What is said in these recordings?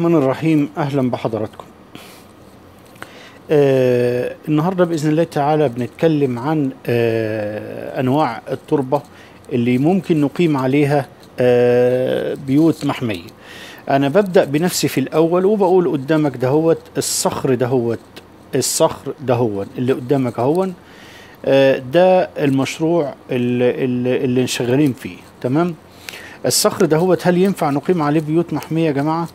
الرحمن الرحيم اهلا بحضراتكم آه النهارده باذن الله تعالى بنتكلم عن آه انواع التربه اللي ممكن نقيم عليها آه بيوت محميه انا ببدا بنفسي في الاول وبقول قدامك دهوت الصخر دهوت الصخر دهون اللي قدامك اهون آه ده المشروع اللي, اللي, اللي شغالين فيه تمام الصخر دهوت هل ينفع نقيم عليه بيوت محميه يا جماعه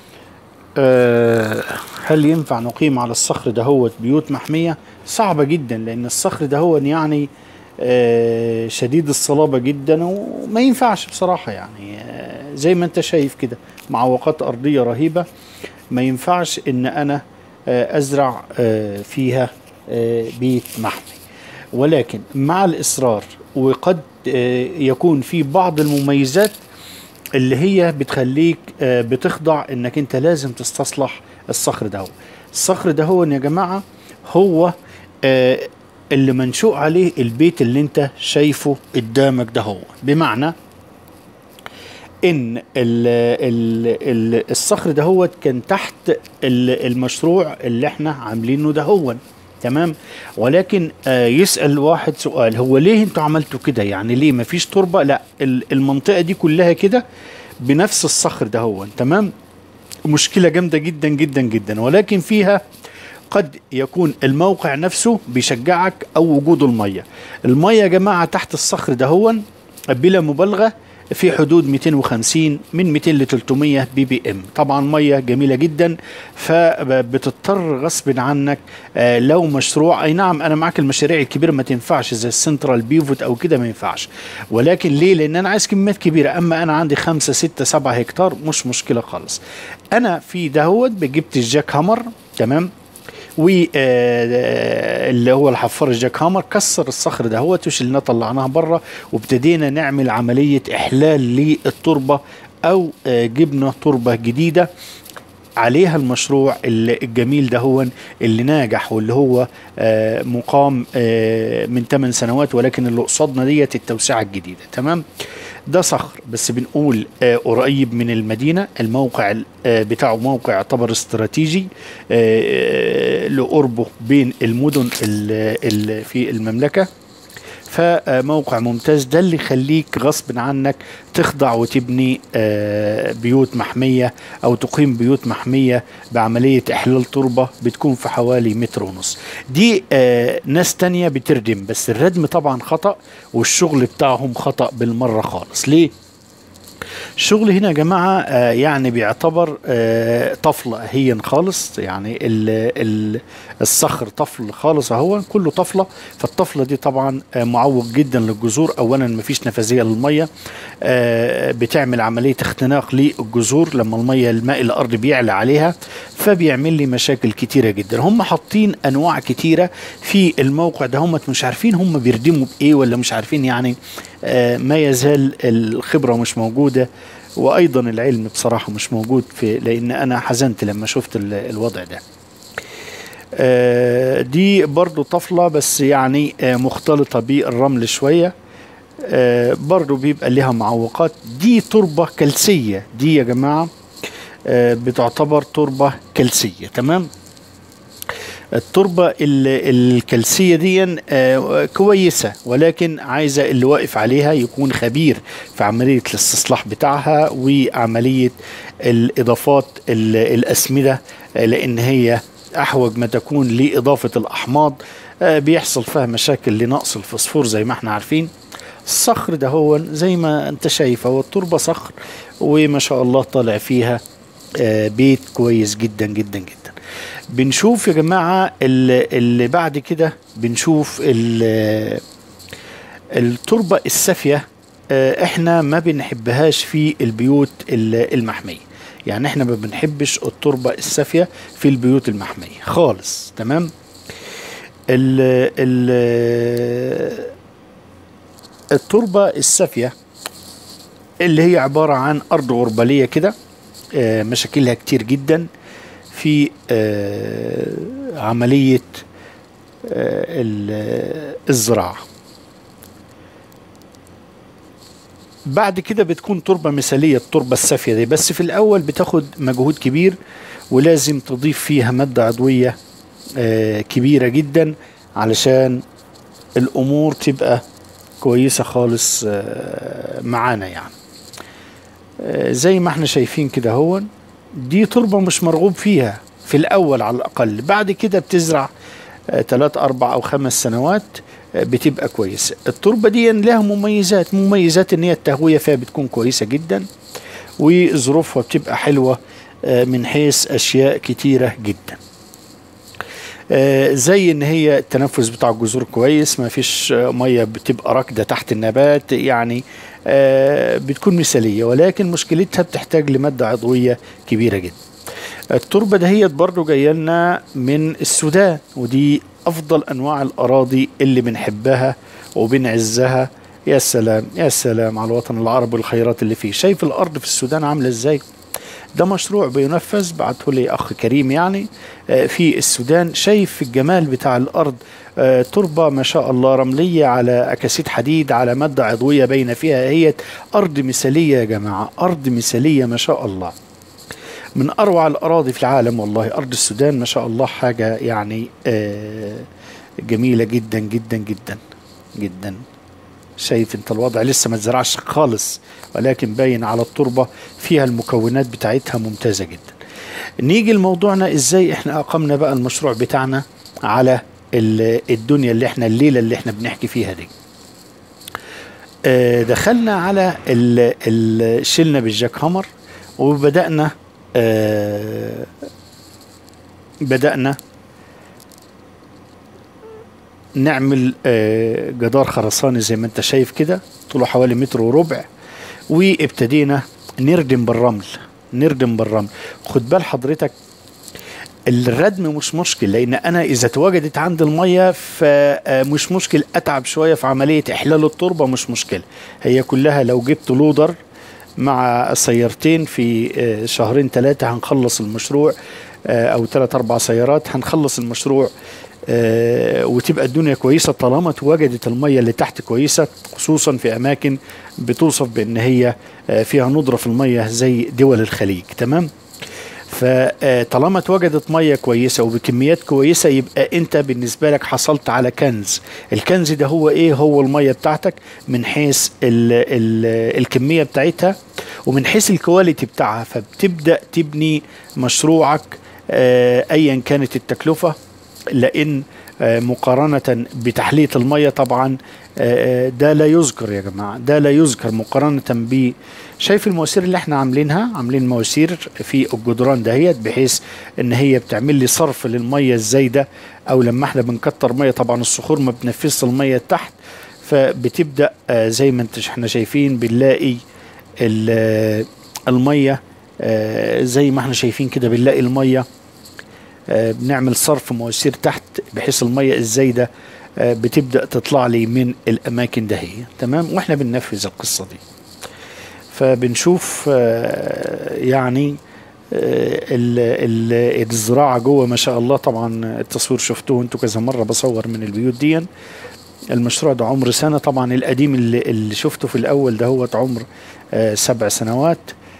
أه هل ينفع نقيم على الصخر دهوت بيوت محمية صعبة جدا لأن الصخر دهون يعني أه شديد الصلابة جدا وما ينفعش بصراحة يعني أه زي ما انت شايف كده معوقات أرضية رهيبة ما ينفعش ان انا ازرع فيها بيت محمي ولكن مع الإصرار وقد يكون في بعض المميزات اللي هي بتخليك بتخضع انك انت لازم تستصلح الصخر ده الصخر ده هو يا جماعة هو اللي منشوء عليه البيت اللي انت شايفه قدامك ده هو بمعنى ان ال ال ال الصخر ده هو كان تحت المشروع اللي احنا عاملينه ده هو تمام ولكن آه يسأل واحد سؤال هو ليه انتوا عملتوا كده يعني ليه مفيش تربة لا المنطقة دي كلها كده بنفس الصخر ده هو تمام مشكلة جامدة جدا جدا جدا ولكن فيها قد يكون الموقع نفسه بيشجعك او وجود المية المية يا جماعة تحت الصخر ده هو بلا مبالغة في حدود 250 من 200 ل 300 بي بي ام طبعا ميه جميله جدا فبتضطر غصب عنك آه لو مشروع اي نعم انا معاك المشاريع الكبيره ما تنفعش زي السنترال بيفوت او كده ما ينفعش ولكن ليه لان انا عايز كميات كبيره اما انا عندي 5 6 7 هكتار مش مشكله خالص انا في دهوت جبت الجاك هامر تمام واللي هو الحفار الجاك هامر كسر الصخر ده هو وشلناه طلعناها بره وابتدينا نعمل عمليه احلال للتربه او جبنا تربه جديده عليها المشروع الجميل ده هو اللي ناجح واللي هو مقام من 8 سنوات ولكن اللي قصادنا ديت التوسعه الجديده تمام ده صخر بس بنقول آه قريب من المدينة الموقع آه بتاعه موقع يعتبر استراتيجي آه لقربه بين المدن اللي في المملكة فموقع ممتاز ده اللي يخليك غصب عنك تخضع وتبني بيوت محمية أو تقيم بيوت محمية بعملية إحلال تربة بتكون في حوالي متر ونص دي ناس تانية بتردم بس الردم طبعا خطأ والشغل بتاعهم خطأ بالمرة خالص ليه؟ الشغل هنا يا جماعة آه يعني بيعتبر آه طفلة هي خالص يعني ال ال الصخر طفل خالص اهو كله طفلة فالطفلة دي طبعا آه معوق جدا للجذور اولا مفيش نفاذية للمية بتعمل عملية اختناق للجذور لما المية الماء الارض بيعلى عليها فبيعمل لي مشاكل كتيرة جدا هم حاطين انواع كتيرة في الموقع ده هم مش عارفين هم بيردموا بايه ولا مش عارفين يعني ما يزال الخبرة مش موجودة وأيضا العلم بصراحة مش موجود في لأن أنا حزنت لما شفت الوضع ده دي برضو طفلة بس يعني مختلطة بالرمل شوية برضو بيبقى لها معوقات دي تربة كلسية دي يا جماعة بتعتبر تربة كلسية تمام التربة الكلسية دي كويسة ولكن عايزة اللي واقف عليها يكون خبير في عملية الاستصلاح بتاعها وعملية الإضافات الأسمدة لأن هي أحوج ما تكون لإضافة الأحماض بيحصل فيها مشاكل لنقص الفوسفور زي ما احنا عارفين الصخر ده هو زي ما انت شايف هو التربة صخر وما شاء الله طالع فيها بيت كويس جدا جدا جدا بنشوف يا جماعة اللي, اللي بعد كده بنشوف التربة السافية احنا ما بنحبهاش في البيوت المحمية يعني احنا ما بنحبش التربة السافية في البيوت المحمية خالص تمام ال ال التربة السافية اللي هي عبارة عن أرض غربالية كده مشاكلها كتير جدا في آه عملية آه الزراعة بعد كده بتكون تربة مثالية التربة السافية دي بس في الأول بتاخد مجهود كبير ولازم تضيف فيها مادة عضوية آه، كبيرة جدا علشان الأمور تبقى كويسة خالص آه، معانا يعني آه، زي ما احنا شايفين كده هو دي تربة مش مرغوب فيها في الأول على الأقل بعد كده بتزرع ثلاث أربع أو خمس سنوات آه، بتبقى كويسة التربة دي لها مميزات مميزات ان هي التهوية فيها بتكون كويسة جدا وظروفها بتبقى حلوة آه، من حيث أشياء كتيرة جدا آه، زي ان هي التنفس بتاع الجذور كويس ما فيش آه، ميه بتبقى راكده تحت النبات يعني آه، بتكون مثاليه ولكن مشكلتها بتحتاج لماده عضويه كبيره جدا التربه دهيت برضو جايه لنا من السودان ودي افضل انواع الاراضي اللي بنحبها وبنعزها يا سلام يا سلام على الوطن العربي والخيرات اللي فيه شايف الارض في السودان عامله ازاي ده مشروع بينفذ بعته لي اخ كريم يعني آه، في السودان شايف الجمال بتاع الارض آه، تربه ما شاء الله رمليه على اكاسيد حديد على ماده عضويه باينه فيها هي ارض مثاليه يا جماعه ارض مثاليه ما شاء الله من اروع الاراضي في العالم والله ارض السودان ما شاء الله حاجه يعني آه، جميله جدا جدا جدا جدا شايف انت الوضع لسه ما اتزرعش خالص ولكن باين على التربه فيها المكونات بتاعتها ممتازه جدا نيجي لموضوعنا ازاي احنا اقمنا بقى المشروع بتاعنا على ال- الدنيا اللي احنا الليله اللي احنا بنحكي فيها دي آه، دخلنا على ال- ال- شلنا بالجاك هامر وبدانا آه، بدانا نعمل آه، جدار خرساني زي ما انت شايف كده طوله حوالي متر وربع وابتدينا نردم بالرمل نردم بالرمل خد بال حضرتك الردم مش مشكل لان انا اذا تواجدت عندي الميه فمش مشكل اتعب شويه في عمليه احلال التربه مش مشكله هي كلها لو جبت لودر مع سيارتين في آه، شهرين ثلاثه هنخلص المشروع آه، او ثلاث اربع سيارات هنخلص المشروع آه، وتبقى الدنيا كويسه طالما تواجدت الميه اللي تحت كويسه خصوصا في اماكن بتوصف بان هي آه، فيها ندره في الميه زي دول الخليج تمام فطالما اتوجدت ميه كويسه وبكميات كويسه يبقى انت بالنسبه لك حصلت على كنز الكنز ده هو ايه هو الميه بتاعتك من حيث ال ال الكميه بتاعتها ومن حيث الكواليتي بتاعها فبتبدا تبني مشروعك آه، ايا كانت التكلفه لان آه، مقارنة بتحلية المية طبعا آه، آه، ده لا يذكر يا جماعة ده لا يذكر مقارنة ب شايف المواسير اللي احنا عاملينها عاملين مواسير في الجدران دهيت بحيث ان هي بتعمل لي صرف للمية الزايدة او لما احنا بنكتر مية طبعا الصخور ما بتنفذش المية تحت فبتبدأ آه، زي ما انت احنا شايفين بنلاقي ال- آه، المية آه، زي ما احنا شايفين كده بنلاقي المية آه، بنعمل صرف مواسير تحت بحيث المية الزايدة آه، بتبدأ تطلع لي من الأماكن دهية تمام وإحنا بننفذ القصة دي فبنشوف آه، يعني آه، ال- ال- الزراعة جوه ما شاء الله طبعا التصوير شفتوه انتوا كذا مرة بصور من البيوت دي المشروع ده عمر سنة طبعا القديم اللي, اللي شفته في الأول ده هو عمر آه، سبع سنوات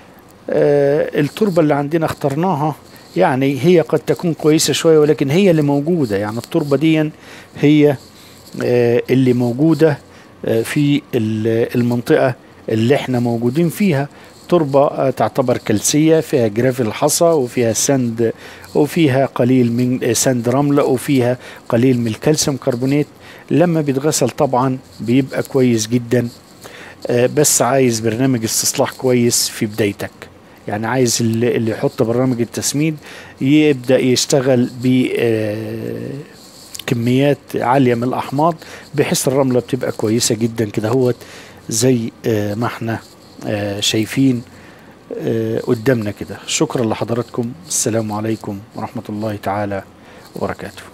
آه، التربة اللي عندنا اخترناها يعني هي قد تكون كويسة شوية ولكن هي اللي موجودة يعني التربة دي هي آه، اللي موجودة آه، في ال- المنطقة اللي احنا موجودين فيها تربة آه، تعتبر كلسية فيها جرافيل حصى وفيها سند وفيها قليل من آه، سند رملة وفيها قليل من الكالسيوم كربونات لما بيتغسل طبعا بيبقى كويس جدا آه، بس عايز برنامج استصلاح كويس في بدايتك يعني عايز اللي اللي يحط برنامج التسميد يبدأ يشتغل ب آه، كميات عالية من الأحماض بحيث الرملة بتبقى كويسة جدا كده هوت زي آه، ما احنا آه، شايفين آه، قدامنا كده شكرا لحضراتكم السلام عليكم ورحمة الله تعالى وبركاته